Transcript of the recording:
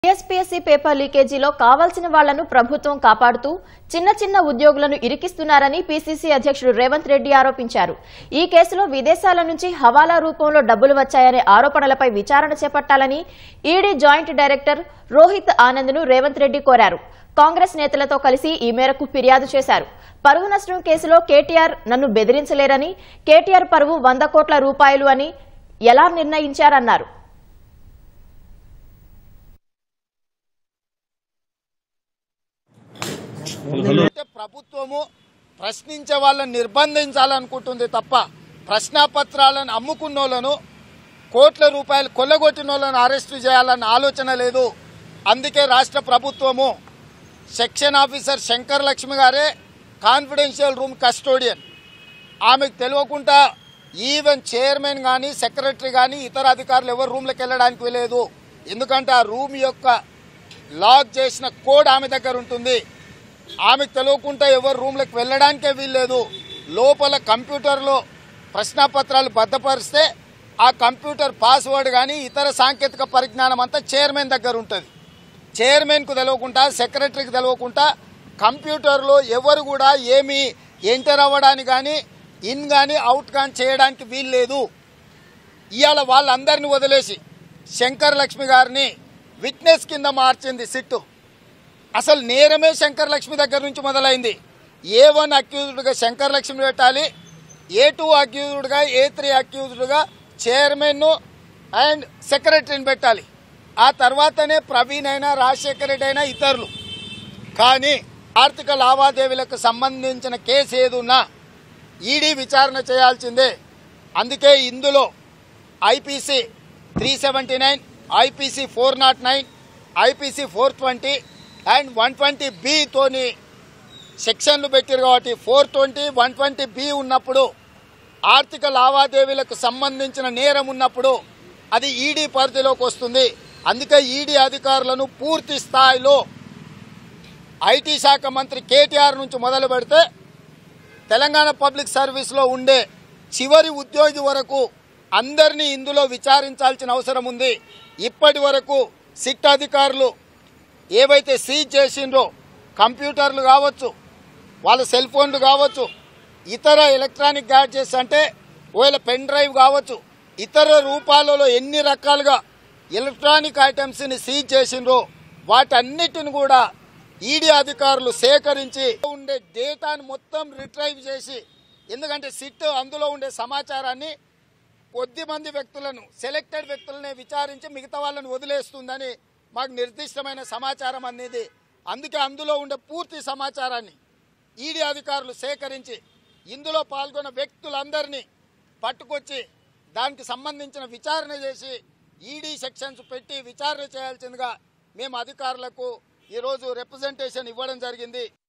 TSPSC paper లీకేజీలో కావాల్సిన వాళ్లను ప్రభుత్వం కాపాడుతూ చిన్న చిన్న ఉద్యోగులను ఇరికిస్తున్నారని పీసీసీ అధ్యక్షుడు రేవంత్ రెడ్డి ఆరోపించారు ఈ కేసులో విదేశాల నుంచి హవాలా రూపంలో డబ్బులు వచ్చాయనే ఆరోపణలపై విచారణ చేపట్టాలని ఈడీ జాయింట్ డైరెక్టర్ రోహిత్ ఆనంద్ను రేవంత్ రెడ్డి కోరారు కాంగ్రెస్ నేతలతో కలిసి ఈ మేరకు ఫిర్యాదు చేశారు పరువు నష్టం కేసులో కేటీఆర్ నన్ను బెదిరించలేరని కేటీఆర్ పరువు వంద కోట్ల రూపాయలు అని ఎలా నిర్ణయించారన్నారు అంటే ప్రభుత్వము ప్రశ్నించే వాళ్ళని నిర్బంధించాలనుకుంటుంది తప్ప ప్రశ్నాపత్రాలను అమ్ముకున్నోళ్లను కోట్ల రూపాయలు కొల్లగొట్టిన వాళ్ళని అరెస్టు చేయాలన్న ఆలోచన లేదు అందుకే రాష్ట్ర ప్రభుత్వము సెక్షన్ ఆఫీసర్ శంకర్ లక్ష్మి గారే కాన్ఫిడెన్షియల్ రూమ్ కస్టోడియన్ ఆమెకు తెలియకుండా ఈవెన్ చైర్మన్ కానీ సెక్రటరీ కానీ ఇతర అధికారులు ఎవరు రూమ్లోకి వెళ్ళడానికి వెళ్ళలేదు ఎందుకంటే ఆ రూమ్ యొక్క లాక్ చేసిన కోడ్ ఆమె దగ్గర ఉంటుంది ఆమెకు తెలియకుండా ఎవరు రూమ్లోకి వెళ్ళడానికే వీల్లేదు లోపల కంప్యూటర్లో ప్రశ్నాపత్రాలు భద్రపరిస్తే ఆ కంప్యూటర్ పాస్వర్డ్ కానీ ఇతర సాంకేతిక పరిజ్ఞానం అంతా చైర్మన్ దగ్గర ఉంటుంది చైర్మన్కు తెలియకుండా సెక్రటరీకి తెలియకుండా కంప్యూటర్లో ఎవరు కూడా ఏమి ఎంటర్ అవ్వడానికి కానీ ఇన్ కానీ అవుట్ కానీ చేయడానికి వీల్లేదు ఇవాళ వాళ్ళందరినీ వదిలేసి శంకర్ లక్ష్మి గారిని విట్నెస్ కింద మార్చింది సిట్టు అసలు నేరమే శంకర్ లక్ష్మి దగ్గర నుంచి మొదలైంది ఏ వన్ అక్యూజ్డ్గా శంకర్ లక్ష్మి పెట్టాలి ఏ టూ అక్యూజ్డ్గా ఏ త్రీ అక్యూజ్డ్గా చైర్మన్ అండ్ సెక్రటరీని పెట్టాలి ఆ తర్వాతనే ప్రవీణ్ అయినా రాజశేఖర రెడ్డి అయినా ఇతరులు కానీ ఆర్థిక లావాదేవీలకు సంబంధించిన కేసు ఏదున్నా ఈడీ విచారణ చేయాల్సిందే అందుకే ఇందులో IPC three seventy nine IPC four naught nine IPC four twenty and one twenty బితోని సెక్షన్లు పెట్టారు కాబట్టి four twenty one twenty B ఉన్నప్పుడు ఆర్థిక లావాదేవీలకు సంబంధించిన నేరం ఉన్నప్పుడు అది ఈడీ పరిధిలోకి వస్తుంది అందుకే ఈడీ అధికారులను పూర్తి స్థాయిలో ఐటీ శాఖ మంత్రి కేటీఆర్ నుంచి మొదలు పెడితే తెలంగాణ పబ్లిక్ సర్వీస్లో ఉండే చివరి ఉద్యోగి వరకు అందరినీ ఇందులో విచారించాల్సిన అవసరం ఉంది ఇప్పటి వరకు సిట్ అధికారులు ఏవైతే సీజ్ చేసిండ్రో కంప్యూటర్లు కావచ్చు వాళ్ళ సెల్ ఫోన్లు కావచ్చు ఇతర ఎలక్ట్రానిక్ గ్యాడ్జెట్స్ అంటే ఒకవేళ పెన్ డ్రైవ్ కావచ్చు ఇతర రూపాలలో ఎన్ని రకాలుగా ఎలక్ట్రానిక్ ఐటమ్స్ని సీజ్ చేసిండ్రో వాటన్నిటిని కూడా ఈడీ అధికారులు సేకరించి ఉండే డేటాను మొత్తం రిట్రైవ్ చేసి ఎందుకంటే సిట్ అందులో ఉండే సమాచారాన్ని కొద్ది మంది వ్యక్తులను సెలెక్టెడ్ వ్యక్తులనే విచారించి మిగతా వాళ్ళని వదిలేస్తుందని మాకు నిర్దిష్టమైన సమాచారం అనేది అందుకే అందులో ఉండే పూర్తి సమాచారాన్ని ఈడీ అధికారులు సేకరించి ఇందులో పాల్గొన్న వ్యక్తులందరినీ పట్టుకొచ్చి దానికి సంబంధించిన విచారణ చేసి ఈడీ సెక్షన్స్ పెట్టి విచారణ చేయాల్సిందిగా మేము అధికారులకు ఈరోజు రిప్రజెంటేషన్ ఇవ్వడం జరిగింది